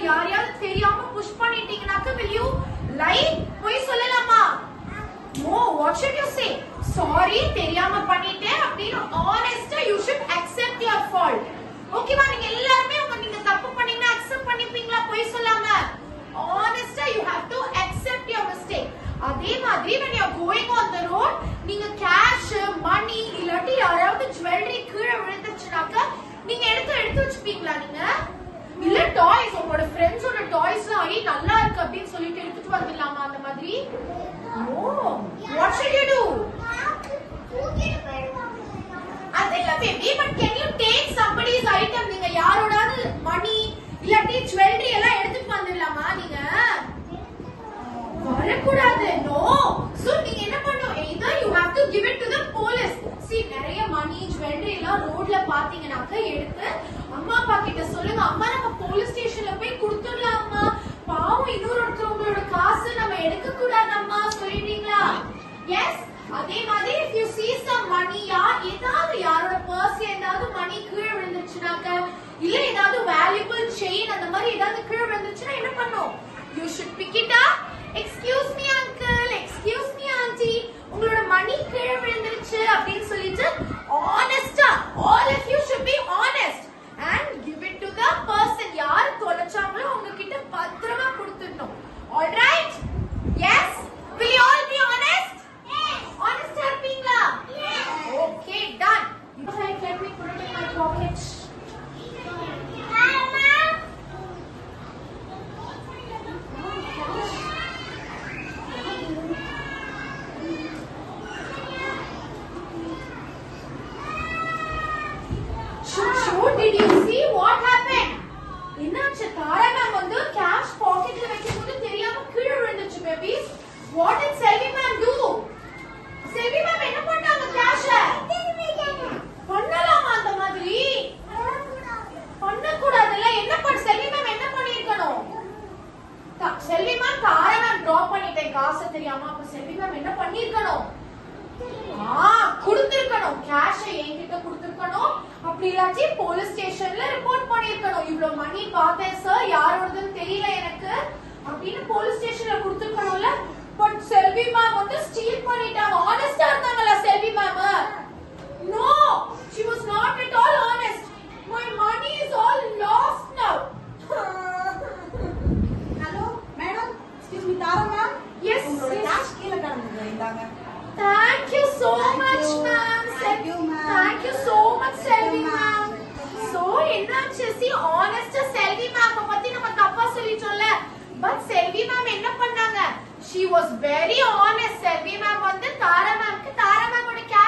யாரையாவது தெரியாம புஷ் பண்ணிட்டீங்கனாக்க will you lie போய் சொல்லலாமா no what should you say sorry தெரியாம பண்ணிட்டேன் அப்படின்னு ஆனஸ்டா you should accept your fault ஓகேவா நீங்க எல்லாருமே உங்க நீங்க தப்பு பண்ணீங்கன்னா அக்செப்ட் பண்ணிப்பீங்களா போய் சொல்லாம ஆனஸ்டா you have to accept your mistake அதே மாதிரி when you are going on the road நீங்க கேஷ் மணி இல்லாட்டி யாராவது ஜுவல்லரி கீழே விழுந்துச்சுனாக்க நீங்க எடுத்து எடுத்து வச்சுப்பீங்களா நீங்க இல்ல டாய்ஸ் உங்களோட ஃப்ரெண்ட்ஸோட டாய்ஸ் ஐ நல்லா இருக்கு அப்படின்னு சொல்லிட்டு எடுத்துட்டு வந்துடலாமா அந்த மாதிரி no what should you do அதில்ல baby but can you take somebody's item நீங்க யாரோடாவது மணி இல்லாட்டி ஜுவல்லரி எல்லாம் எடுத்துட்டு வந்துடலாமா நீங்க வரக்கூடாது நோ சோ நீங்க என்ன பண்ணணும் either you have to give it to the police see நிறைய மணி ஜுவல்லரி எல்லாம் ரோட்ல பாத்தீங்கன்னாக்க எடுத்து அம்மா அப்பா கிட்ட சொல்லுங்க அம்மா நம்ம போலீஸ் ஸ்டேஷன்ல போய் கொடுத்துடலாம் அம்மா பாவம் இன்னொரு ஒருத்தவங்களோட காசு நம்ம எடுக்க கூடாது அம்மா சொல்லிட்டீங்களா எஸ் அதே மாதிரி if you see some money யார் ஏதாவது யாரோட பர்ஸ்ல ஏதாவது மணி கீழே விழுந்துச்சுனாக்க இல்ல ஏதாவது வேல்யூபிள் செயின் அந்த மாதிரி ஏதாவது கீழே விழுந்துச்சுன்னா என்ன பண்ணும் you should pick it up excuse me uncle excuse me aunty உங்களோட மணி கீழே விழுந்துருச்சு அப்படின்னு சொல்லிட்டு ஆனஸ்டா all of you should be honest and give it to the person யார் தொலைச்சாங்களோ அவங்க கிட்ட பத்திரமா கொடுத்துடணும் alright yes will you all be honest honest இருப்பீங்களா okay done right let me put it in my pocket Shoo, shoo, did you see what happened? என்னாச்சு தாரா ma'am வந்து cash பாக்கெட்ல வைக்கும்போது தெரியாம கீழே விழுந்துச்சு baby what it Selvi ma'am do Selvi ma'am என்ன பண்ணாங்க கேஷ பண்ணலாமா அந்த மாதிரி பண்ணக்கூடாதுல்ல என்ன பண்ண செல்வி மேம் என்ன பண்ணிருக்கணும் த- Selvi ma'am Tara ma'am drop பண்ணிட்டேன் காசு தெரியாம அப்ப செல்வி மேம் என்ன பண்ணிருக்கணும் ஆ கொடுத்திருக்கணும் கேஷ என்கிட்ட கொடுத்திருக்கணும் அப்படி இல்லாட்டி போலீஸ் ஸ்டேஷன்ல ரிப்போர்ட் பண்ணிருக்கணும் இவ்வளவு மணி பார்த்தேன் சார் யாரோடதுன்னு தெரியல எனக்கு அப்படின்னு போலீஸ் ஸ்டேஷன்ல கொடுத்திருக்கணும்ல பட் செல்வி மேம் வந்து ஸ்டீல் பண்ணிட்டாங்க ஆனஸ்டா இருந்தாங்களா Selvi ma'am no she was not at all honest my money is all lost now hello madam excuse me Tara ma'am Yes, உங்களோட yes. கேஷ் கீழே கிடந்தது இந்தாங்க Thank you so Thank much, you. ma'am. Thank you, ma'am. Thank you so much, Thank Selvi, you, ma'am. ma'am. So, என்னாச்சு see honest Selvi ma'am பத்தி நம்ம தப்பா சொல்லிட்டோம்ல but Selvi ma'am என்ன பண்ணாங்க she was very honest Selvi ma'am வந்து தாரா மேம்க்கு தாரா மேமோட கேஷ்